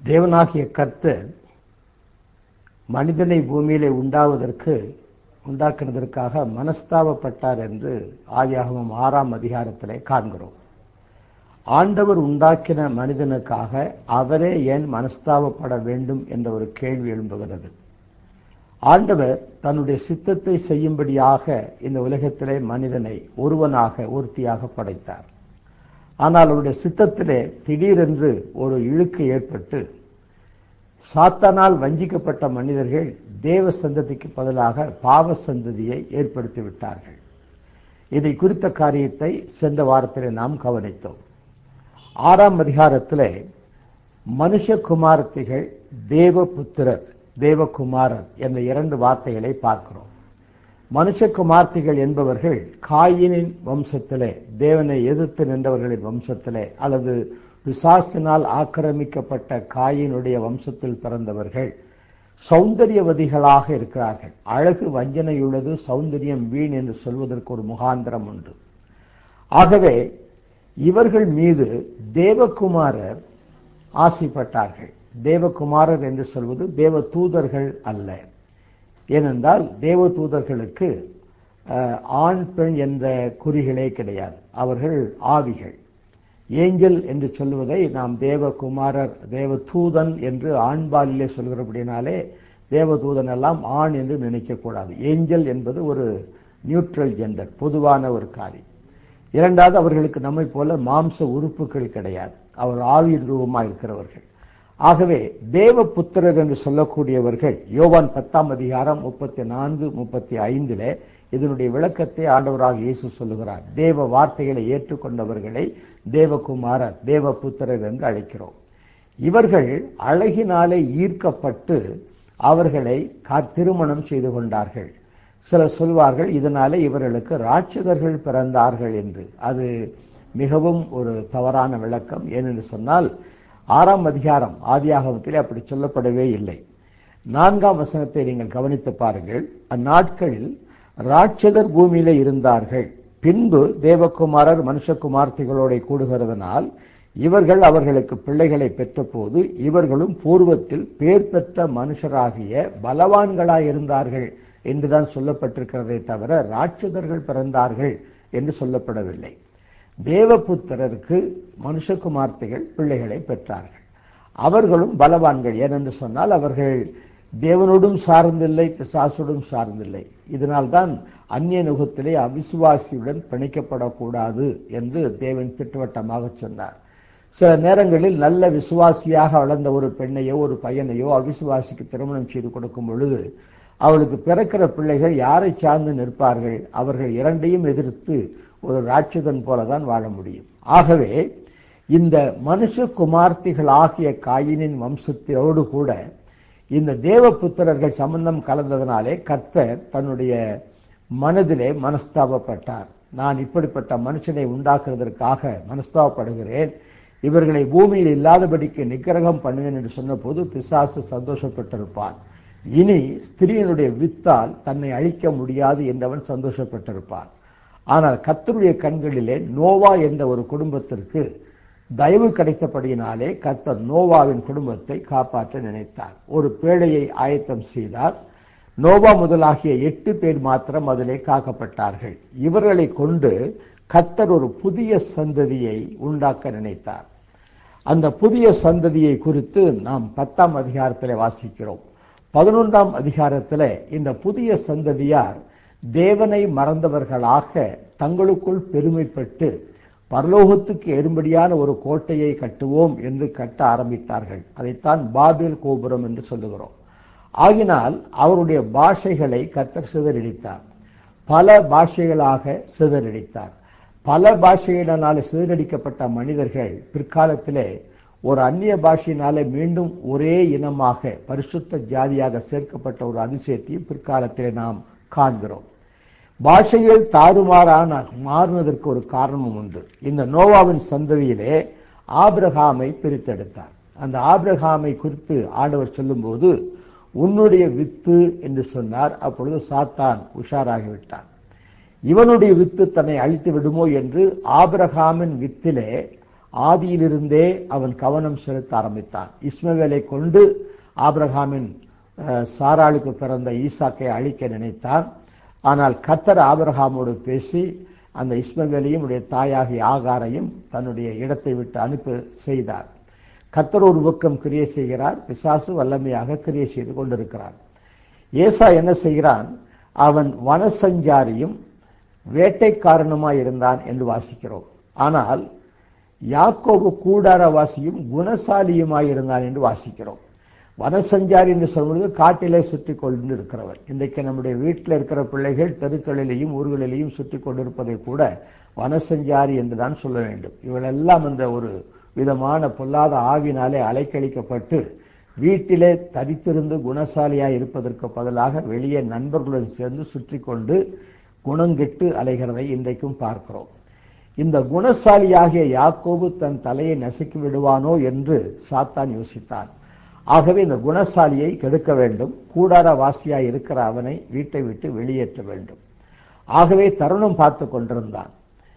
தேவனாகிய கர்த்தர் மனிதனை பூமியிலே உண்டாவதற்கு உண்டாக்குனதற்காக மனஸ்தாபப்பட்டார் என்று ஆதியாகமம் ஆறாம் அதிகாரத்திலே காண்கிறோம் ஆண்டவர் உண்டாக்கின மனிதனுக்காக அவரே ஏன் மனஸ்தாபப்பட வேண்டும் என்ற ஒரு கேள்வி எழும்புகிறது ஆண்டவர் தன்னுடைய சித்தத்தை செய்யும்படியாக இந்த உலகத்திலே மனிதனை ஒருவனாக ஒருத்தியாக படைத்தார் ஆனால் அவருடைய சித்தத்திலே திடீரென்று ஒரு இழுக்கு ஏற்பட்டு சாத்தானால் வஞ்சிக்கப்பட்ட மனிதர்கள் தேவ சந்ததிக்கு பதிலாக பாவ சந்ததியை ஏற்படுத்தி விட்டார்கள் இதை குறித்த காரியத்தை சென்ற வாரத்திலே நாம் கவனித்தோம் ஆறாம் அதிகாரத்திலே மனுஷகுமாரத்திகள் தேவபுத்திரர் தேவகுமாரர் என்ற இரண்டு வார்த்தைகளை பார்க்கிறோம் மனுஷகுமார்த்திகள் என்பவர்கள் காயினின் வம்சத்திலே தேவனை எதிர்த்து நின்றவர்களின் வம்சத்திலே அல்லது பிசாசினால் ஆக்கிரமிக்கப்பட்ட காயினுடைய வம்சத்தில் பிறந்தவர்கள் சௌந்தரியவதிகளாக இருக்கிறார்கள் அழகு வஞ்சனையுள்ளது சௌந்தரியம் வீண் என்று சொல்வதற்கு ஒரு முகாந்திரம் உண்டு ஆகவே இவர்கள் மீது தேவகுமாரர் ஆசைப்பட்டார்கள் தேவகுமாரர் என்று சொல்வது தேவ தூதர்கள் அல்ல ஏனென்றால் தேவ தூதர்களுக்கு ஆண் பெண் என்ற குறிகளே கிடையாது அவர்கள் ஆவிகள் ஏஞ்சல் என்று சொல்லுவதை நாம் தேவகுமாரர் தேவதூதன் என்று ஆண்பாலிலே சொல்கிறபடினாலே தேவதூதன் எல்லாம் ஆண் என்று நினைக்கக்கூடாது ஏஞ்சல் என்பது ஒரு நியூட்ரல் ஜெண்டர் பொதுவான ஒரு காரியம் இரண்டாவது அவர்களுக்கு நம்மை போல மாம்ச உறுப்புகள் கிடையாது அவர் ஆவியின் ரூபமாக இருக்கிறவர்கள் ஆகவே தேவ புத்திரர் என்று சொல்லக்கூடியவர்கள் யோவான் பத்தாம் அதிகாரம் முப்பத்தி நான்கு முப்பத்தி ஐந்திலே இதனுடைய விளக்கத்தை ஆண்டவராக இயேசு சொல்லுகிறார் தேவ வார்த்தைகளை ஏற்றுக்கொண்டவர்களை தேவகுமாரர் தேவ புத்திரர் என்று அழைக்கிறோம் இவர்கள் அழகினாலே ஈர்க்கப்பட்டு அவர்களை திருமணம் செய்து கொண்டார்கள் சிலர் சொல்வார்கள் இதனாலே இவர்களுக்கு ராட்சதர்கள் பிறந்தார்கள் என்று அது மிகவும் ஒரு தவறான விளக்கம் ஏனென்று சொன்னால் ஆறாம் அதிகாரம் ஆதியாகமத்திலே அப்படி சொல்லப்படவே இல்லை நான்காம் வசனத்தை நீங்கள் கவனித்து பாருங்கள் அந்நாட்களில் ராட்சதர் பூமியிலே இருந்தார்கள் பின்பு தேவகுமாரர் மனுஷகுமார்த்திகளோட கூடுகிறதுனால் இவர்கள் அவர்களுக்கு பிள்ளைகளை பெற்றபோது இவர்களும் பூர்வத்தில் பேர் பெற்ற மனுஷராகிய பலவான்களாய் இருந்தார்கள் என்றுதான் சொல்லப்பட்டிருக்கிறதே தவிர ராட்சதர்கள் பிறந்தார்கள் என்று சொல்லப்படவில்லை தேவபுத்திரருக்கு மனுஷகுமார்த்திகள் பிள்ளைகளை பெற்றார்கள் அவர்களும் பலவான்கள் ஏனென்று சொன்னால் அவர்கள் தேவனோடும் சார்ந்தில்லை பிசாசுடன் சார்ந்தில்லை இதனால்தான் அந்நிய நுகத்திலே அவிசுவாசியுடன் பிணைக்கப்படக்கூடாது என்று தேவன் திட்டவட்டமாக சொன்னார் சில நேரங்களில் நல்ல விசுவாசியாக வளர்ந்த ஒரு பெண்ணையோ ஒரு பையனையோ அவிசுவாசிக்கு திருமணம் செய்து கொடுக்கும் பொழுது அவளுக்கு பிறக்கிற பிள்ளைகள் யாரை சார்ந்து நிற்பார்கள் அவர்கள் இரண்டையும் எதிர்த்து ஒரு ராட்சதன் போலதான் வாழ முடியும் ஆகவே இந்த மனுஷ குமார்த்திகள் ஆகிய காயினின் வம்சத்தோடு கூட இந்த தேவ புத்திரர்கள் சம்பந்தம் கலந்ததனாலே கர்த்தர் தன்னுடைய மனதிலே மனஸ்தாபப்பட்டார் நான் இப்படிப்பட்ட மனுஷனை உண்டாக்குறதற்காக மனஸ்தாபப்படுகிறேன் இவர்களை பூமியில் இல்லாதபடிக்கு நிக்கிரகம் பண்ணுவேன் என்று சொன்னபோது பிசாசு சந்தோஷப்பட்டிருப்பான் இனி ஸ்திரீனுடைய வித்தால் தன்னை அழிக்க முடியாது என்றவன் சந்தோஷப்பட்டிருப்பான் ஆனால் கத்தருடைய கண்களிலே நோவா என்ற ஒரு குடும்பத்திற்கு தயவு கிடைத்தபடியினாலே கர்த்தர் நோவாவின் குடும்பத்தை காப்பாற்ற நினைத்தார் ஒரு பேழையை ஆயத்தம் செய்தார் நோவா முதலாகிய எட்டு பேர் மாத்திரம் அதிலே காக்கப்பட்டார்கள் இவர்களை கொண்டு கர்த்தர் ஒரு புதிய சந்ததியை உண்டாக்க நினைத்தார் அந்த புதிய சந்ததியை குறித்து நாம் பத்தாம் அதிகாரத்தில் வாசிக்கிறோம் பதினொன்றாம் அதிகாரத்தில் இந்த புதிய சந்ததியார் தேவனை மறந்தவர்களாக தங்களுக்குள் பெருமைப்பட்டு பரலோகத்துக்கு எறும்படியான ஒரு கோட்டையை கட்டுவோம் என்று கட்ட ஆரம்பித்தார்கள் அதைத்தான் பாபேல் கோபுரம் என்று சொல்லுகிறோம் ஆகினால் அவருடைய பாஷைகளை கத்தர் சிதறடித்தார் பல பாஷைகளாக சிதறடித்தார் பல பாஷைகளினாலே சிதறடிக்கப்பட்ட மனிதர்கள் பிற்காலத்திலே ஒரு அந்நிய பாஷையினாலே மீண்டும் ஒரே இனமாக பரிசுத்த ஜாதியாக சேர்க்கப்பட்ட ஒரு அதிசயத்தையும் பிற்காலத்திலே நாம் காண்கிறோம் பாஷைகள் தாறுமாறான மாறினதற்கு ஒரு காரணமும் உண்டு இந்த நோவாவின் சந்ததியிலே ஆபிரகாமை பிரித்தெடுத்தார் அந்த ஆபிரகாமை குறித்து ஆண்டவர் சொல்லும்போது உன்னுடைய வித்து என்று சொன்னார் அப்பொழுது சாத்தான் உஷாராகிவிட்டான் இவனுடைய வித்து தன்னை அழித்து விடுமோ என்று ஆபிரகாமின் வித்திலே ஆதியிலிருந்தே அவன் கவனம் செலுத்த ஆரம்பித்தான் இஸ்மவேலை கொண்டு ஆபிரகாமின் அஹ், சாராளுக்கு பிறந்த ஈசாக்கை அழிக்க நினைத்தான் ஆனால் கத்தர் ஆபிரகாமோடு பேசி அந்த இஸ்மவேலையும் உடைய தாயாகிய ஆகாரையும் தன்னுடைய இடத்தை விட்டு அனுப்ப செய்தார் கத்தர் ஒரு பக்கம் கிரியை செய்கிறார் பிசாசு வல்லமையாக கிரியை செய்து கொண்டிருக்கிறார் ஏசா என்ன செய்கிறான் அவன் வனசஞ்சாரியும் வேட்டைக்காரனுமாய் இருந்தான் என்று வாசிக்கிறோம் ஆனால் யாக்கோபு கூடாரவாசியும் குணசாலியுமாய் இருந்தான் என்று வாசிக்கிறோம் வனசஞ்சாரி என்று சொல்வது காட்டிலே சுற்றி கொண்டு இருக்கிறவர் இன்றைக்கு நம்முடைய வீட்டில் இருக்கிற பிள்ளைகள் தெருக்களிலேயும் ஊர்களிலேயும் சுற்றி கொண்டிருப்பதை கூட வனசஞ்சாரி என்றுதான் சொல்ல வேண்டும் இவளெல்லாம் அந்த ஒரு விதமான பொல்லாத ஆவினாலே அலைக்கழிக்கப்பட்டு வீட்டிலே தரித்திருந்து குணசாலியாய் இருப்பதற்கு பதிலாக வெளியே நண்பர்களுடன் சேர்ந்து சுற்றி கொண்டு குணங்கெட்டு அலைகிறதை இன்றைக்கும் பார்க்கிறோம் இந்த குணசாலியாகிய யாக்கோபு தன் தலையை நசுக்கி விடுவானோ என்று சாத்தான் யோசித்தான் ஆகவே இந்த குணசாலியை கெடுக்க வேண்டும் கூடார வாசியாய் இருக்கிற அவனை வீட்டை விட்டு வெளியேற்ற வேண்டும் ஆகவே தருணம் பார்த்து கொண்டிருந்தான்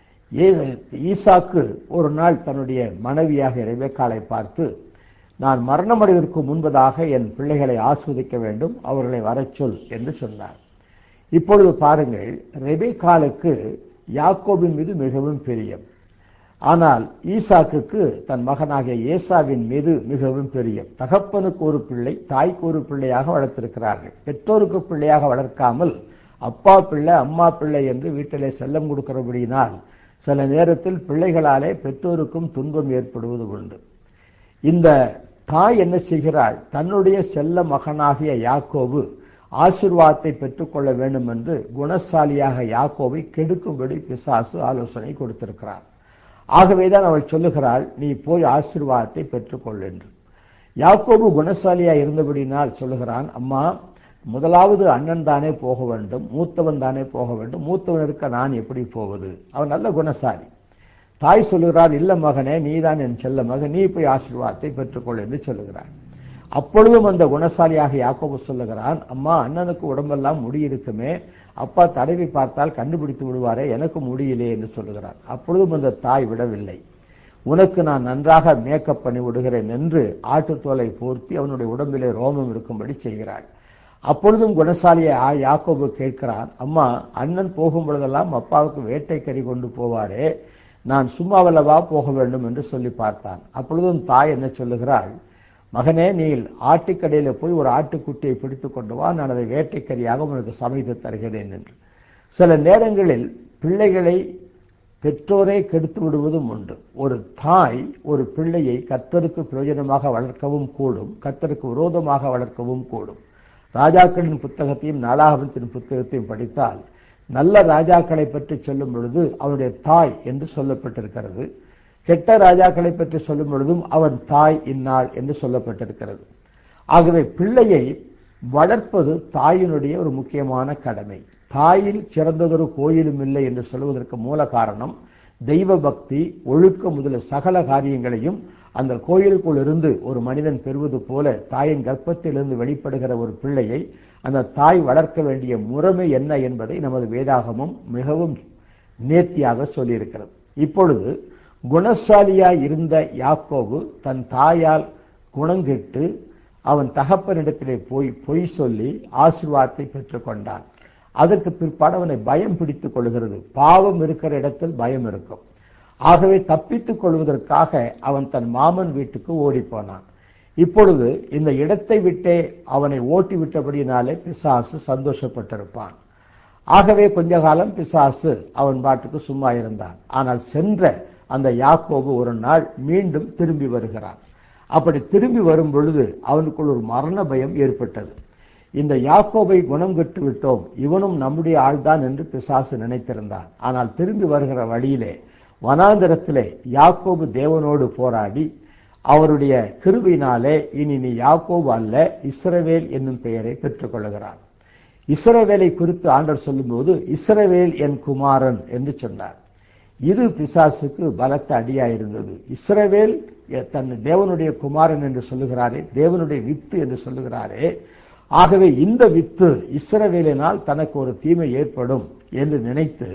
ஏ- ஈசாக்கு ஒரு நாள் தன்னுடைய மனைவியாக ரெபெக்காளை பார்த்து நான் மரணமடைவதற்கு முன்பதாக என் பிள்ளைகளை ஆஸ்வதிக்க வேண்டும் அவர்களை வரச் சொல் என்று சொன்னார் இப்பொழுது பாருங்கள் ரெபெக்காளுக்கு யாக்கோபின் மீது மிகவும் பிரியம் ஆனால் ஈசாக்குக்கு தன் மகனாகிய ஏசாவின் மீது மிகவும் பிரியம் தகப்பனுக்கு ஒரு பிள்ளை தாய்க்கு ஒரு பிள்ளையாக வளர்த்திருக்கிறார்கள் பெற்றோருக்கு பிள்ளையாக வளர்க்காமல் அப்பா பிள்ளை அம்மா பிள்ளை என்று வீட்டிலே செல்லம் கொடுக்கிறபடியினால் சில நேரத்தில் பிள்ளைகளாலே பெற்றோருக்கும் துன்பம் ஏற்படுவது உண்டு இந்த தாய் என்ன செய்கிறாள் தன்னுடைய செல்ல மகனாகிய யாக்கோபு ஆசீர்வாதத்தை பெற்றுக்கொள்ள வேண்டும் என்று குணசாலியாக யாக்கோவை கெடுக்கும்படி பிசாசு ஆலோசனை கொடுத்திருக்கிறார் ஆகவேதான் அவள் சொல்லுகிறாள் நீ போய் ஆசீர்வாதத்தை பெற்றுக்கொள் என்று யாக்கோபு குணசாலியா இருந்தபடினால் சொல்லுகிறான் அம்மா முதலாவது அண்ணன் தானே போக வேண்டும் மூத்தவன் தானே போக வேண்டும் மூத்தவன் இருக்க நான் எப்படி போவது அவன் நல்ல குணசாலி தாய் சொல்லுகிறார் இல்ல மகனே நீதான் என் செல்ல மகன் நீ போய் ஆசீர்வாதத்தை பெற்றுக்கொள் என்று சொல்லுகிறான் அப்பொழுதும் அந்த குணசாலியாக யாக்கோபு சொல்லுகிறான் அம்மா அண்ணனுக்கு உடம்பெல்லாம் முடி இருக்குமே அப்பா தடவி பார்த்தால் கண்டுபிடித்து விடுவாரே எனக்கு முடியலே என்று சொல்லுகிறான் அப்பொழுதும் அந்த தாய் விடவில்லை உனக்கு நான் நன்றாக மேக்கப் பண்ணி விடுகிறேன் என்று ஆட்டுத்தோலை போர்த்தி அவனுடைய உடம்பிலே ரோமம் இருக்கும்படி செய்கிறாள் அப்பொழுதும் குணசாலியை ஆ யாக்கோபு கேட்கிறான் அம்மா அண்ணன் போகும் பொழுதெல்லாம் அப்பாவுக்கு வேட்டைக்கறி கொண்டு போவாரே நான் சும்மாவல்லவா போக வேண்டும் என்று சொல்லி பார்த்தான் அப்பொழுதும் தாய் என்ன சொல்லுகிறாள் மகனே நீ ஆட்டுக்கடையில போய் ஒரு ஆட்டுக்குட்டியை பிடித்து கொண்டு வா நான் அதை வேட்டைக்கறியாக உனக்கு சமைத்து தருகிறேன் என்று சில நேரங்களில் பிள்ளைகளை பெற்றோரே கெடுத்து விடுவதும் உண்டு ஒரு தாய் ஒரு பிள்ளையை கத்தருக்கு பிரயோஜனமாக வளர்க்கவும் கூடும் கத்தருக்கு விரோதமாக வளர்க்கவும் கூடும் ராஜாக்களின் புத்தகத்தையும் நாளாகமத்தின் புத்தகத்தையும் படித்தால் நல்ல ராஜாக்களை பற்றி சொல்லும் பொழுது அவனுடைய தாய் என்று சொல்லப்பட்டிருக்கிறது கெட்ட ராஜாக்களை பற்றி சொல்லும் பொழுதும் அவன் தாய் இன்னாள் என்று சொல்லப்பட்டிருக்கிறது ஆகவே பிள்ளையை வளர்ப்பது தாயினுடைய ஒரு முக்கியமான கடமை தாயில் சிறந்ததொரு கோயிலும் இல்லை என்று சொல்வதற்கு மூல காரணம் தெய்வ பக்தி ஒழுக்கம் முதல சகல காரியங்களையும் அந்த கோயிலுக்குள் இருந்து ஒரு மனிதன் பெறுவது போல தாயின் கர்ப்பத்திலிருந்து வெளிப்படுகிற ஒரு பிள்ளையை அந்த தாய் வளர்க்க வேண்டிய முறைமை என்ன என்பதை நமது வேதாகமும் மிகவும் நேர்த்தியாக சொல்லியிருக்கிறது இப்பொழுது குணசாலியாய் இருந்த யாக்கோபு தன் தாயால் குணங்கெட்டு அவன் தகப்பனிடத்திலே போய் பொய் சொல்லி ஆசீர்வாதத்தை பெற்றுக்கொண்டான் அதற்கு பிற்பாடு அவனை பயம் பிடித்துக் கொள்கிறது பாவம் இருக்கிற இடத்தில் பயம் இருக்கும் ஆகவே தப்பித்துக் கொள்வதற்காக அவன் தன் மாமன் வீட்டுக்கு ஓடி போனான் இப்பொழுது இந்த இடத்தை விட்டே அவனை ஓட்டி விட்டபடியினாலே பிசாசு சந்தோஷப்பட்டிருப்பான் ஆகவே கொஞ்ச காலம் பிசாசு அவன் பாட்டுக்கு சும்மா இருந்தான் ஆனால் சென்ற அந்த யாக்கோபு ஒரு நாள் மீண்டும் திரும்பி வருகிறான் அப்படி திரும்பி வரும் பொழுது அவனுக்குள் ஒரு மரண பயம் ஏற்பட்டது இந்த யாக்கோபை குணம் கெட்டு விட்டோம் இவனும் நம்முடைய ஆள்தான் என்று பிசாசு நினைத்திருந்தான் ஆனால் திரும்பி வருகிற வழியிலே வனாந்திரத்திலே யாக்கோபு தேவனோடு போராடி அவருடைய கிருபினாலே இனி நீ யாக்கோபு அல்ல இஸ்ரவேல் என்னும் பெயரை பெற்றுக்கொள்கிறான் இஸ்ரவேலை குறித்து ஆண்டவர் சொல்லும்போது இஸ்ரவேல் என் குமாரன் என்று சொன்னார் இது பிசாசுக்கு பலத்த அடியாயிருந்தது இஸ்ரவேல் தன் தேவனுடைய குமாரன் என்று சொல்லுகிறாரே தேவனுடைய வித்து என்று சொல்லுகிறாரே ஆகவே இந்த வித்து இஸ்ரவேலினால் தனக்கு ஒரு தீமை ஏற்படும் என்று நினைத்து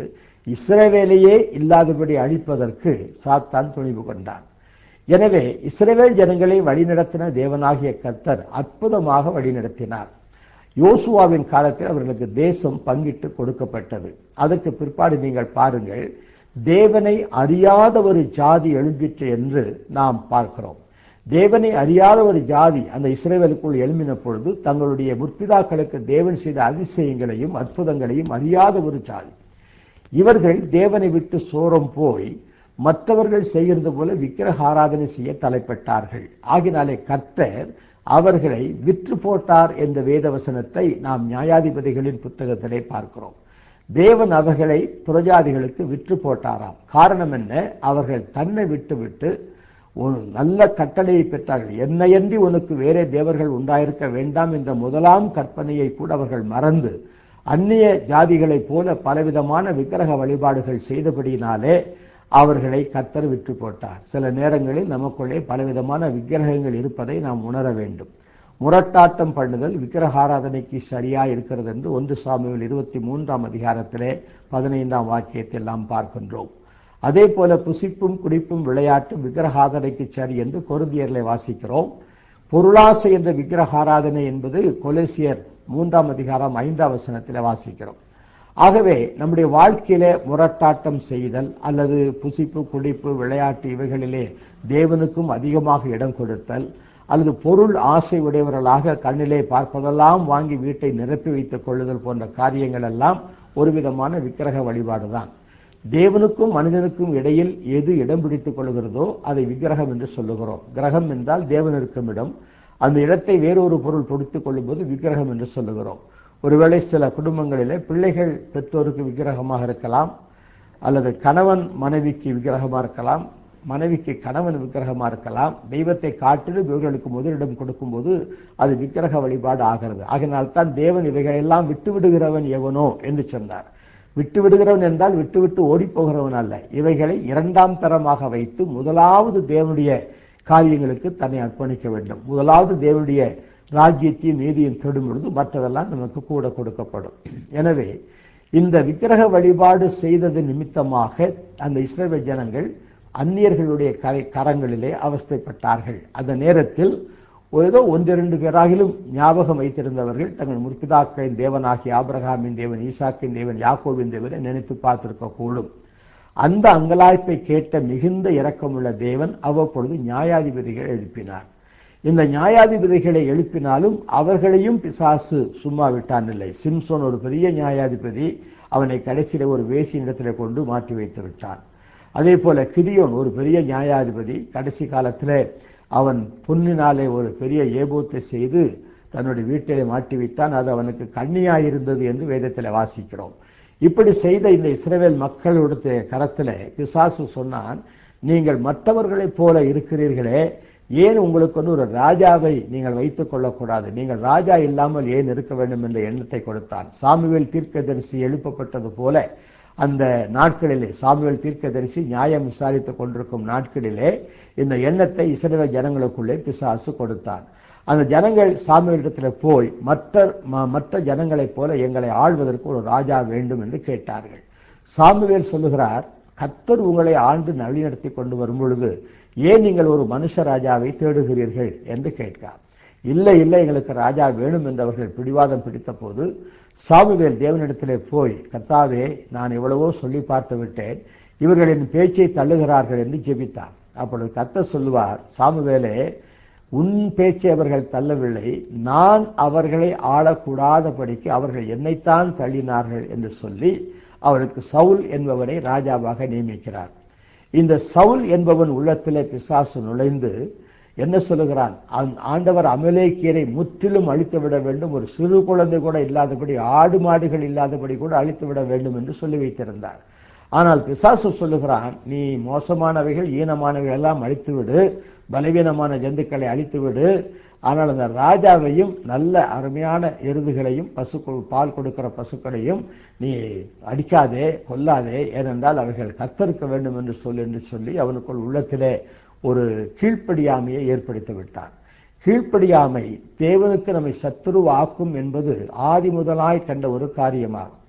இஸ்ரவேலையே இல்லாதபடி அழிப்பதற்கு சாத்தான் துணிவு கொண்டான் எனவே இஸ்ரவேல் ஜனங்களை வழிநடத்தின தேவனாகிய கர்த்தர் அற்புதமாக வழிநடத்தினார் யோசுவாவின் காலத்தில் அவர்களுக்கு தேசம் பங்கிட்டு கொடுக்கப்பட்டது அதற்கு பிற்பாடு நீங்கள் பாருங்கள் தேவனை அறியாத ஒரு ஜாதி எழும்பிற்று என்று நாம் பார்க்கிறோம் தேவனை அறியாத ஒரு ஜாதி அந்த இஸ்ரேவேலுக்குள் எழும்பின பொழுது தங்களுடைய முற்பிதாக்களுக்கு தேவன் செய்த அதிசயங்களையும் அற்புதங்களையும் அறியாத ஒரு ஜாதி இவர்கள் தேவனை விட்டு சோரம் போய் மற்றவர்கள் செய்கிறது போல விக்கிரக ஆராதனை செய்ய தலைப்பட்டார்கள் ஆகினாலே கர்த்தர் அவர்களை விற்று போட்டார் என்ற வேதவசனத்தை நாம் நியாயாதிபதிகளின் புத்தகத்திலே பார்க்கிறோம் தேவன் அவர்களை புரஜாதிகளுக்கு விற்று போட்டாராம் காரணம் என்ன அவர்கள் தன்னை விட்டு விட்டு ஒரு நல்ல கட்டளையை பெற்றார்கள் என்னையன்றி உனக்கு வேறே தேவர்கள் உண்டாயிருக்க வேண்டாம் என்ற முதலாம் கற்பனையை கூட அவர்கள் மறந்து அந்நிய ஜாதிகளைப் போல பலவிதமான விக்கிரக வழிபாடுகள் செய்தபடியினாலே அவர்களை கத்தர் விற்று போட்டார் சில நேரங்களில் நமக்குள்ளே பலவிதமான விக்கிரகங்கள் இருப்பதை நாம் உணர வேண்டும் முரட்டாட்டம் பண்ணுதல் விக்கிரக ஆராதனைக்கு சரியா இருக்கிறது என்று ஒன்று சாமியில் இருபத்தி மூன்றாம் அதிகாரத்திலே பதினைந்தாம் வாக்கியத்தில் நாம் பார்க்கின்றோம் அதே போல புசிப்பும் குடிப்பும் விளையாட்டும் விக்கிரகாதனைக்கு சரி என்று கொருந்தியர்களை வாசிக்கிறோம் பொருளாசை என்ற விக்கிரகாராதனை என்பது கொலேசியர் மூன்றாம் அதிகாரம் ஐந்தாம் வசனத்தில் வாசிக்கிறோம் ஆகவே நம்முடைய வாழ்க்கையில முரட்டாட்டம் செய்தல் அல்லது புசிப்பு குடிப்பு விளையாட்டு இவைகளிலே தேவனுக்கும் அதிகமாக இடம் கொடுத்தல் அல்லது பொருள் ஆசை உடையவர்களாக கண்ணிலே பார்ப்பதெல்லாம் வாங்கி வீட்டை நிரப்பி வைத்துக் கொள்ளுதல் போன்ற காரியங்கள் எல்லாம் ஒரு விதமான விக்கிரக வழிபாடுதான் தேவனுக்கும் மனிதனுக்கும் இடையில் எது இடம் பிடித்துக் கொள்கிறதோ அதை விக்கிரகம் என்று சொல்லுகிறோம் கிரகம் என்றால் தேவன் இருக்கும் இடம் அந்த இடத்தை வேறொரு பொருள் பொடித்துக் கொள்ளும்போது விக்கிரகம் என்று சொல்லுகிறோம் ஒருவேளை சில குடும்பங்களிலே பிள்ளைகள் பெற்றோருக்கு விக்கிரகமாக இருக்கலாம் அல்லது கணவன் மனைவிக்கு விக்கிரகமாக இருக்கலாம் மனைவிக்கு கணவன் விக்கிரகமாக இருக்கலாம் தெய்வத்தை காட்டிலும் இவர்களுக்கு முதலிடம் கொடுக்கும்போது அது விக்கிரக வழிபாடு ஆகிறது ஆகினால்தான் தேவன் இவைகளெல்லாம் விட்டு விடுகிறவன் எவனோ என்று சொன்னார் விட்டு விடுகிறவன் என்றால் விட்டு விட்டு ஓடி போகிறவன் அல்ல இவைகளை இரண்டாம் தரமாக வைத்து முதலாவது தேவனுடைய காரியங்களுக்கு தன்னை அர்ப்பணிக்க வேண்டும் முதலாவது தேவனுடைய ராஜ்யத்தையும் நீதியும் தேடும் பொழுது மற்றதெல்லாம் நமக்கு கூட கொடுக்கப்படும் எனவே இந்த விக்கிரக வழிபாடு செய்தது நிமித்தமாக அந்த இஸ்ரேல் ஜனங்கள் அந்நியர்களுடைய கரை கரங்களிலே அவஸ்தைப்பட்டார்கள் அந்த நேரத்தில் ஏதோ ஒன்றிரண்டு பேராகிலும் ஞாபகம் வைத்திருந்தவர்கள் தங்கள் முற்பிதாக்களின் தேவனாகிய ஆபிரகாமின் தேவன் ஈசாக்கின் தேவன் யாக்கோவின் தேவனை நினைத்து பார்த்திருக்க கூடும் அந்த அங்கலாய்ப்பை கேட்ட மிகுந்த இரக்கமுள்ள தேவன் அவ்வப்பொழுது நியாயாதிபதிகளை எழுப்பினார் இந்த நியாயாதிபதிகளை எழுப்பினாலும் அவர்களையும் பிசாசு சும்மா விட்டான் இல்லை சிம்சோன் ஒரு பெரிய நியாயாதிபதி அவனை கடைசியில ஒரு வேசியிடத்திலே கொண்டு மாற்றி வைத்து விட்டான் அதே போல கிதியோன் ஒரு பெரிய நியாயாதிபதி கடைசி காலத்திலே அவன் பொன்னினாலே ஒரு பெரிய ஏபோத்தை செய்து தன்னுடைய வீட்டிலே மாட்டி வைத்தான் அது அவனுக்கு கண்ணியாயிருந்தது என்று வேதத்தில் வாசிக்கிறோம் இப்படி செய்த இந்த இஸ்ரேல் மக்களுடைய கரத்துல பிசாசு சொன்னான் நீங்கள் மற்றவர்களைப் போல இருக்கிறீர்களே ஏன் உங்களுக்கு வந்து ஒரு ராஜாவை நீங்கள் வைத்துக் கொள்ளக்கூடாது நீங்கள் ராஜா இல்லாமல் ஏன் இருக்க வேண்டும் என்ற எண்ணத்தை கொடுத்தான் சாமுவேல் தீர்க்கதரிசி எழுப்பப்பட்டது போல அந்த நாட்களிலே சாமுவேல் தீர்க்கதரிசி நியாயம் விசாரித்துக் கொண்டிருக்கும் நாட்களிலே இந்த எண்ணத்தை இஸ்ரேல் ஜனங்களுக்குள்ளே பிசாசு கொடுத்தான் அந்த ஜனங்கள் சாமுவேலிடத்தில் போய் மற்ற மற்ற ஜனங்களைப் போல எங்களை ஆள்வதற்கு ஒரு ராஜா வேண்டும் என்று கேட்டார்கள் சாமுவேல் சொல்லுகிறார் கத்தர் உங்களை ஆண்டு நழிநடத்தி கொண்டு வரும் பொழுது ஏன் நீங்கள் ஒரு மனுஷ ராஜாவை தேடுகிறீர்கள் என்று கேட்கார் இல்லை இல்லை எங்களுக்கு ராஜா வேணும் என்று அவர்கள் பிடிவாதம் பிடித்த போது சாமுவேல் தேவனிடத்திலே போய் கர்த்தாவே நான் எவ்வளவோ சொல்லி பார்த்து விட்டேன் இவர்களின் பேச்சை தள்ளுகிறார்கள் என்று ஜெபித்தார் அப்பொழுது கர்த்தர் சொல்லுவார் சாமுவேலே உன் பேச்சை அவர்கள் தள்ளவில்லை நான் அவர்களை ஆளக்கூடாதபடிக்கு அவர்கள் என்னைத்தான் தள்ளினார்கள் என்று சொல்லி அவருக்கு சவுல் என்பவனை ராஜாவாக நியமிக்கிறார் இந்த சவுல் என்பவன் உள்ளத்திலே பிசாசு நுழைந்து என்ன சொல்லுகிறான் ஆண்டவர் அமலேக்கியரை முற்றிலும் அழித்து விட வேண்டும் ஒரு சிறு குழந்தை கூட இல்லாதபடி ஆடு மாடுகள் இல்லாதபடி கூட அழித்து விட வேண்டும் என்று சொல்லி வைத்திருந்தார் ஆனால் பிசாசு சொல்லுகிறான் நீ மோசமானவைகள் ஈனமானவைகள் எல்லாம் அழித்து விடு பலவீனமான ஜந்துக்களை அழித்து விடு ஆனால் அந்த ராஜாவையும் நல்ல அருமையான எருதுகளையும் பசு பால் கொடுக்கிற பசுக்களையும் நீ அடிக்காதே கொல்லாதே ஏனென்றால் அவைகள் கத்தருக்க வேண்டும் என்று சொல்லி என்று சொல்லி அவனுக்குள் உள்ளத்திலே ஒரு கீழ்ப்படியாமையை ஏற்படுத்தி விட்டார் கீழ்ப்படியாமை தேவனுக்கு நம்மை சத்துருவாக்கும் என்பது ஆதி முதலாய் கண்ட ஒரு காரியமாகும்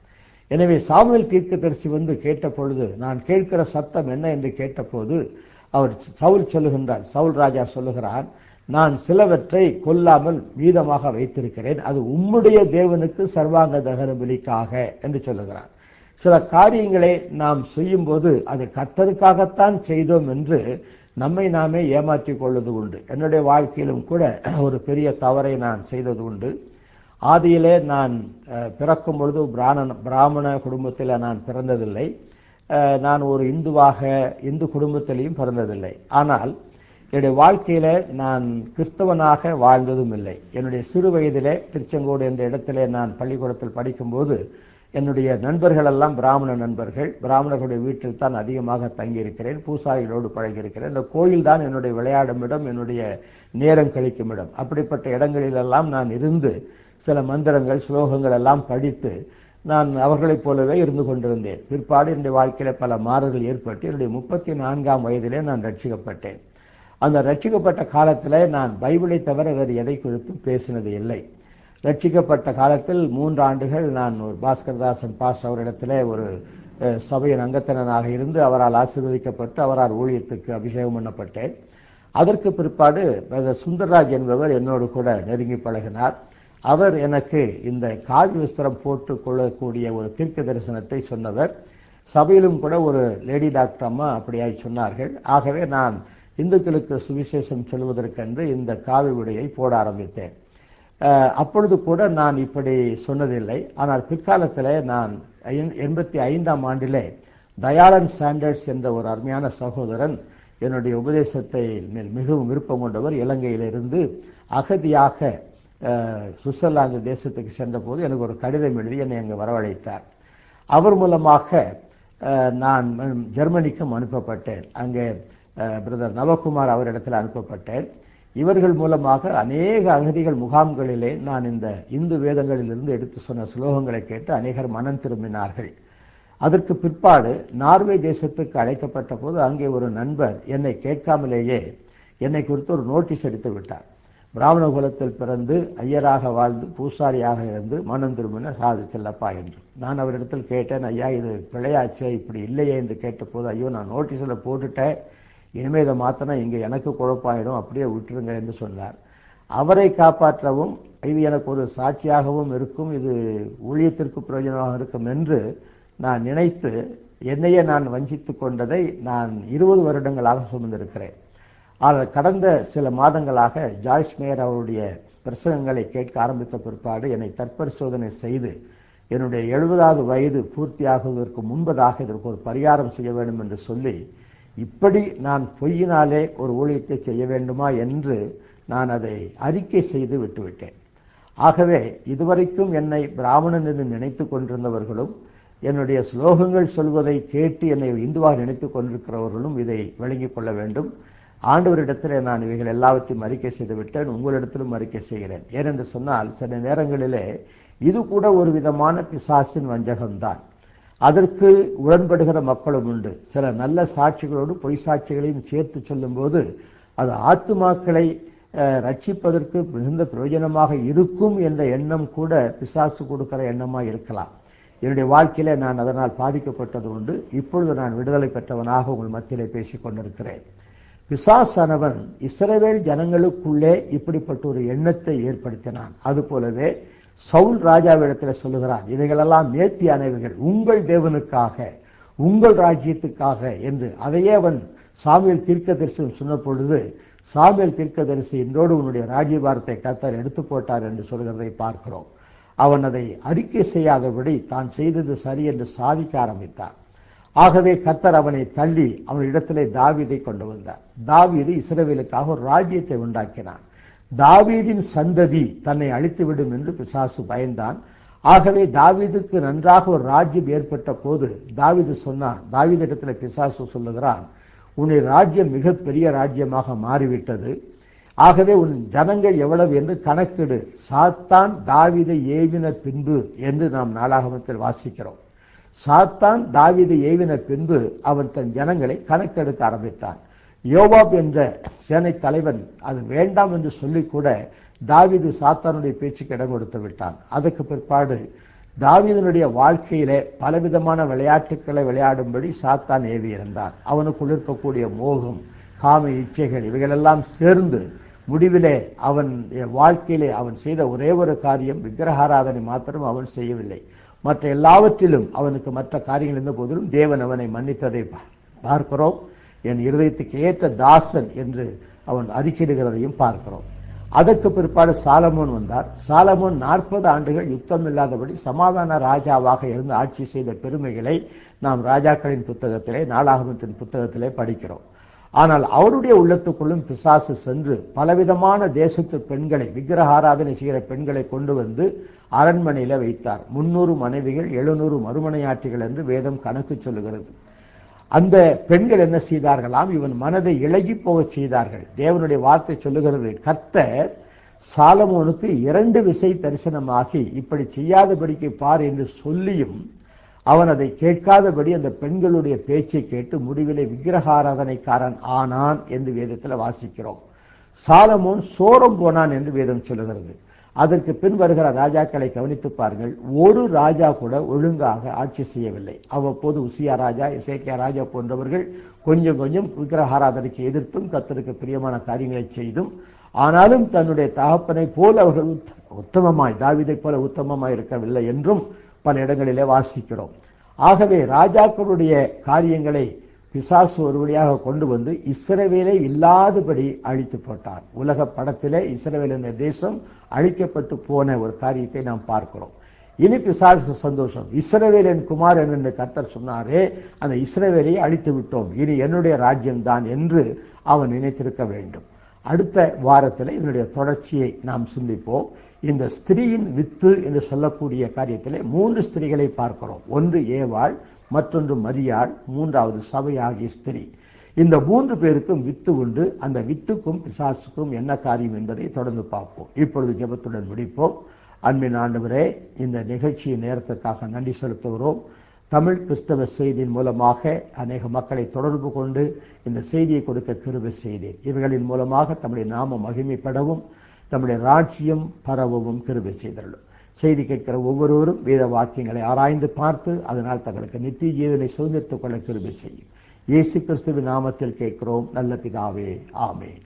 எனவே சாமுவேல் தீர்க்கதரிசி வந்து கேட்ட பொழுது நான் கேட்கிற சத்தம் என்ன என்று கேட்டபோது அவர் சவுல் சொல்லுகின்றார் சவுல் ராஜா சொல்லுகிறான் நான் சிலவற்றை கொல்லாமல் மீதமாக வைத்திருக்கிறேன் அது உம்முடைய தேவனுக்கு சர்வாங்க தகன பலிக்காக என்று சொல்லுகிறார் சில காரியங்களை நாம் செய்யும்போது அது கத்தருக்காகத்தான் செய்தோம் என்று நம்மை நாமே ஏமாற்றிக் கொள்வது உண்டு என்னுடைய வாழ்க்கையிலும் கூட ஒரு பெரிய தவறை நான் செய்தது உண்டு ஆதியிலே நான் அஹ், பிறக்கும் பொழுது பிராண பிராமண குடும்பத்தில் நான் பிறந்ததில்லை அஹ், நான் ஒரு இந்துவாக இந்து குடும்பத்திலையும் பிறந்ததில்லை ஆனால் என்னுடைய வாழ்க்கையில நான் கிறிஸ்தவனாக வாழ்ந்ததும் இல்லை என்னுடைய சிறு வயதிலே திருச்செங்கோடு என்ற இடத்திலே நான் பள்ளிக்கூடத்தில் படிக்கும்போது என்னுடைய நண்பர்கள் எல்லாம் பிராமண நண்பர்கள் பிராமணர்களுடைய வீட்டில் தான் அதிகமாக தங்கியிருக்கிறேன் பூசாரிகளோடு பழகியிருக்கிறேன் இந்த கோயில் தான் என்னுடைய விளையாடும் இடம் என்னுடைய நேரம் கழிக்கும் இடம் அப்படிப்பட்ட இடங்களிலெல்லாம் நான் இருந்து சில மந்திரங்கள் ஸ்லோகங்கள் எல்லாம் படித்து நான் அவர்களைப் போலவே இருந்து கொண்டிருந்தேன் பிற்பாடு என்னுடைய வாழ்க்கையில பல மாறுதல் ஏற்பட்டு என்னுடைய முப்பத்தி நான்காம் வயதிலே நான் ரட்சிக்கப்பட்டேன் அந்த ரட்சிக்கப்பட்ட காலத்திலே நான் பைபிளை தவிர வேறு எதை குறித்து பேசினது இல்லை ரட்சிக்கப்பட்ட காலத்தில் மூன்று ஆண்டுகள் நான் ஒரு பாஸ்கர்தாசன் பாஸ் அவரிடத்திலே ஒரு அஹ், சபையின் அங்கத்தினனாக இருந்து அவரால் ஆசீர்வதிக்கப்பட்டு அவரால் ஊழியத்துக்கு அபிஷேகம் பண்ணப்பட்டேன் அதற்கு பிற்பாடு பிரதர் சுந்தர்ராஜ் என்பவர் என்னோடு கூட நெருங்கி பழகினார் அவர் எனக்கு இந்த காவி வஸ்திரம் போட்டுக் கொள்ளக்கூடிய ஒரு தீர்க்க தரிசனத்தை சொன்னவர் சபையிலும் கூட ஒரு லேடி டாக்டர் அம்மா அப்படியாய் சொன்னார்கள் ஆகவே நான் இந்துக்களுக்கு சுவிசேஷம் சொல்வதற்கென்று இந்த காவி உடையை போட ஆரம்பித்தேன் அஹ், அப்பொழுது கூட நான் இப்படி சொன்னதில்லை ஆனால் பிற்காலத்தில் நான் ஐ- எண்பத்தி ஐந்தாம் ஆண்டிலே தயாளன் சாண்டர்ஸ் என்ற ஒரு அருமையான சகோதரன் என்னுடைய உபதேசத்தை மேல் மிகவும் விருப்பம் கொண்டவர் இலங்கையிலிருந்து அகதியாக அஹ், சுவிட்சர்லாந்து தேசத்துக்கு சென்றபோது எனக்கு ஒரு கடிதம் எழுதி என்னை அங்கு வரவழைத்தார் அவர் மூலமாக அஹ், நான் ம், ஜெர்மனிக்கும் அனுப்பப்பட்டேன் அங்கே அஹ், பிரதர் நவகுமார் அவரிடத்தில் அனுப்பப்பட்டேன் இவர்கள் மூலமாக அநேக அகதிகள் முகாம்களிலே நான் இந்த இந்து வேதங்களிலிருந்து எடுத்து சொன்ன ஸ்லோகங்களை கேட்டு அநேகர் மனம் திரும்பினார்கள் அதற்கு பிற்பாடு நார்வே தேசத்துக்கு அழைக்கப்பட்ட போது அங்கே ஒரு நண்பர் என்னை கேட்காமலேயே என்னை குறித்து ஒரு நோட்டீஸ் எடுத்து விட்டார் பிராமண குலத்தில் பிறந்து ஐயராக வாழ்ந்து பூசாரியாக இருந்து மனம் திரும்பின சாது செல்லப்பா என்று நான் அவரிடத்தில் கேட்டேன் ஐயா இது பிழையாச்சே இப்படி இல்லையே என்று கேட்டபோது ஐயோ நான் நோட்டீஸில் போட்டுட்டேன் இனிமே இதை மாத்தினா இங்கே எனக்கு குழப்பாயிடும் அப்படியே விட்டுருங்க என்று சொன்னார் அவரை காப்பாற்றவும் இது எனக்கு ஒரு சாட்சியாகவும் இருக்கும் இது ஊழியத்திற்கு பிரயோஜனமாக இருக்கும் என்று நான் நினைத்து என்னையே நான் வஞ்சித்துக் கொண்டதை நான் இருபது வருடங்களாக சுமந்திருக்கிறேன் ஆனால் கடந்த சில மாதங்களாக ஜாய்ஸ் மேயர் அவருடைய பிரசங்கங்களை கேட்க ஆரம்பித்த பிற்பாடு என்னை தற்பரிசோதனை செய்து என்னுடைய எழுபதாவது வயது பூர்த்தியாகுவதற்கு முன்பதாக இதற்கு ஒரு பரிகாரம் செய்ய வேண்டும் என்று சொல்லி இப்படி நான் பொய்யினாலே ஒரு ஊழியத்தை செய்ய வேண்டுமா என்று நான் அதை அறிக்கை செய்து விட்டுவிட்டேன் ஆகவே இதுவரைக்கும் என்னை பிராமணன் என்று நினைத்துக் கொண்டிருந்தவர்களும் என்னுடைய ஸ்லோகங்கள் சொல்வதை கேட்டு என்னை இந்துவாக நினைத்துக் கொண்டிருக்கிறவர்களும் இதை விளங்கிக் கொள்ள வேண்டும் ஆண்டவரிடத்திலே நான் இவைகள் எல்லாவற்றையும் அறிக்கை செய்து விட்டேன் உங்களிடத்திலும் அறிக்கை செய்கிறேன் ஏனென்று சொன்னால் சில நேரங்களிலே இது கூட ஒரு விதமான பிசாசின் வஞ்சகம்தான் அதற்கு உடன்படுகிற மக்களும் உண்டு சில நல்ல சாட்சிகளோடு பொய் சாட்சிகளையும் சேர்த்து சொல்லும்போது அது ஆத்துமாக்களை அஹ், ரட்சிப்பதற்கு மிகுந்த பிரயோஜனமாக இருக்கும் என்ற எண்ணம் கூட பிசாசு கொடுக்கிற எண்ணமா இருக்கலாம் என்னுடைய வாழ்க்கையிலே நான் அதனால் பாதிக்கப்பட்டது உண்டு இப்பொழுது நான் விடுதலை பெற்றவனாக உங்கள் மத்தியிலே பேசிக் கொண்டிருக்கிறேன் பிசாசானவன் இஸ்ரவேல் ஜனங்களுக்குள்ளே இப்படிப்பட்ட ஒரு எண்ணத்தை ஏற்படுத்தினான் அது போலவே சவுல் ராஜாவிடத்தில் சொல்லுகிறான் இவைகளெல்லாம் நேர்த்தியானவைகள் உங்கள் தேவனுக்காக உங்கள் ராஜ்யத்துக்காக என்று அதையே அவன் சாமியல் தீர்க்கதரிசனம் சொன்ன பொழுது சாமியல் தீர்க்கதரிசி இன்றோடு உன்னுடைய ராஜ்யபாரத்தை கத்தர் எடுத்து போட்டார் என்று சொல்கிறதை பார்க்கிறோம் அவன் அதை அறிக்கை செய்யாதபடி தான் செய்தது சரி என்று சாதிக்க ஆரம்பித்தான் ஆகவே கத்தர் அவனை தள்ளி அவனிடத்திலே தாவீதை கொண்டு வந்தார் தாவீது இஸ்ரவேலுக்காக ஒரு ராஜ்யத்தை உண்டாக்கினான் தாவீதின் சந்ததி தன்னை அழித்துவிடும் என்று பிசாசு பயந்தான் ஆகவே தாவீதுக்கு நன்றாக ஒரு ராஜ்யம் ஏற்பட்ட போது தாவீது சொன்னான் தாவீதிடத்துல பிசாசு சொல்லுகிறான் உன்னுடைய ராஜ்யம் மிகப்பெரிய ராஜ்யமாக மாறிவிட்டது ஆகவே உன் ஜனங்கள் எவ்வளவு என்று கணக்கிடு சாத்தான் தாவீதை ஏவின பின்பு என்று நாம் நாளாகமத்தில் வாசிக்கிறோம் சாத்தான் தாவீதை ஏவின பின்பு அவன் தன் ஜனங்களை கணக்கெடுக்க ஆரம்பித்தான் யோவாப் என்ற சேனை தலைவன் அது வேண்டாம் என்று சொல்லி கூட தாவீது சாத்தானுடைய பேச்சுக்கு இடம் கொடுத்து விட்டான் அதற்கு பிற்பாடு தாவீதனுடைய வாழ்க்கையிலே பலவிதமான விளையாட்டுக்களை விளையாடும்படி சாத்தான் ஏவி இருந்தான் அவனுக்குள் இருக்கக்கூடிய மோகம் காம இச்சைகள் இவைகளெல்லாம் சேர்ந்து முடிவிலே அவன் வாழ்க்கையிலே அவன் செய்த ஒரே ஒரு காரியம் விக்கிரகாராதனை மாத்திரம் அவன் செய்யவில்லை மற்ற எல்லாவற்றிலும் அவனுக்கு மற்ற காரியங்கள் இருந்த போதிலும் தேவன் அவனை மன்னித்ததை பார்க்கிறோம் என் இருதயத்துக்கு ஏற்ற தாசன் என்று அவன் அறிக்கையிடுகிறதையும் பார்க்கிறோம் அதற்கு பிற்பாடு சாலமோன் வந்தார் சாலமோன் நாற்பது ஆண்டுகள் யுத்தம் இல்லாதபடி சமாதான ராஜாவாக இருந்து ஆட்சி செய்த பெருமைகளை நாம் ராஜாக்களின் புத்தகத்திலே நாளாகமத்தின் புத்தகத்திலே படிக்கிறோம் ஆனால் அவருடைய உள்ளத்துக்குள்ளும் பிசாசு சென்று பலவிதமான தேசத்து பெண்களை விக்கிரக ஆராதனை செய்கிற பெண்களை கொண்டு வந்து அரண்மனையில வைத்தார் முன்னூறு மனைவிகள் எழுநூறு மறுமனையாற்றிகள் என்று வேதம் கணக்கு சொல்லுகிறது அந்த பெண்கள் என்ன செய்தார்களாம் இவன் மனதை இழகி போகச் செய்தார்கள் தேவனுடைய வார்த்தை சொல்லுகிறது கர்த்தர் சாலமோனுக்கு இரண்டு விசை தரிசனமாகி இப்படி செய்யாதபடிக்கு பார் என்று சொல்லியும் அவன் அதை கேட்காதபடி அந்த பெண்களுடைய பேச்சை கேட்டு முடிவிலே விக்கிரகாராதனைக்காரன் ஆனான் என்று வேதத்தில் வாசிக்கிறோம் சாலமோன் சோரம் போனான் என்று வேதம் சொல்லுகிறது அதற்கு பின் வருகிற ராஜாக்களை கவனித்து பாருங்கள் ஒரு ராஜா கூட ஒழுங்காக ஆட்சி செய்யவில்லை அவ்வப்போது உசியா ராஜா இசைக்கியா ராஜா போன்றவர்கள் கொஞ்சம் கொஞ்சம் விக்கிரகாராதனைக்கு எதிர்த்தும் கத்தருக்கு பிரியமான காரியங்களை செய்தும் ஆனாலும் தன்னுடைய தகப்பனை போல் அவர்கள் உத்தமமாய் தாவிதை போல உத்தமமாய் இருக்கவில்லை என்றும் பல இடங்களிலே வாசிக்கிறோம் ஆகவே ராஜாக்களுடைய காரியங்களை பிசாசு ஒரு வழியாக கொண்டு வந்து இஸ்ரவேலை இல்லாதபடி அழித்து போட்டார் உலக படத்திலே இஸ்ரவேல் என்ற தேசம் அழிக்கப்பட்டு போன ஒரு காரியத்தை நாம் பார்க்கிறோம் இனி பிசாசுக்கு சந்தோஷம் இஸ்ரவேலின் குமாரன் என்று கர்த்தர் சொன்னாரே அந்த இஸ்ரவேலை அழித்து விட்டோம் இனி என்னுடைய ராஜ்யம்தான் என்று அவன் நினைத்திருக்க வேண்டும் அடுத்த வாரத்தில் இதனுடைய தொடர்ச்சியை நாம் சிந்திப்போம் இந்த ஸ்திரீயின் வித்து என்று சொல்லக்கூடிய காரியத்திலே மூன்று ஸ்திரீகளை பார்க்கிறோம் ஒன்று ஏவாள் மற்றொன்று மரியாள் மூன்றாவது சபையாகிய ஸ்திரீ இந்த மூன்று பேருக்கும் வித்து உண்டு அந்த வித்துக்கும் பிசாசுக்கும் என்ன காரியம் என்பதை தொடர்ந்து பார்ப்போம் இப்பொழுது ஜெபத்துடன் முடிப்போம் அன்பின் ஆண்டவரே இந்த நிகழ்ச்சியின் நேரத்துக்காக நன்றி செலுத்துகிறோம் தமிழ் கிறிஸ்தவ செய்தியின் மூலமாக அநேக மக்களை தொடர்பு கொண்டு இந்த செய்தியை கொடுக்க கிருபை செய்தேன் இவர்களின் மூலமாக தம்முடைய நாம மகிமைப்படவும் தம்முடைய ராட்சியம் பரவவும் கிருபை செய்தருளும் செய்தி கேட்கிற ஒவ்வொருவரும் வேத வாக்கியங்களை ஆராய்ந்து பார்த்து அதனால் தங்களுக்கு நித்திய ஜீவனை சுதந்திரத்துக் கொள்ள கிருபை செய்யும் இயேசு கிறிஸ்துவின் நாமத்தில் கேட்கிறோம் நல்ல பிதாவே ஆமேன்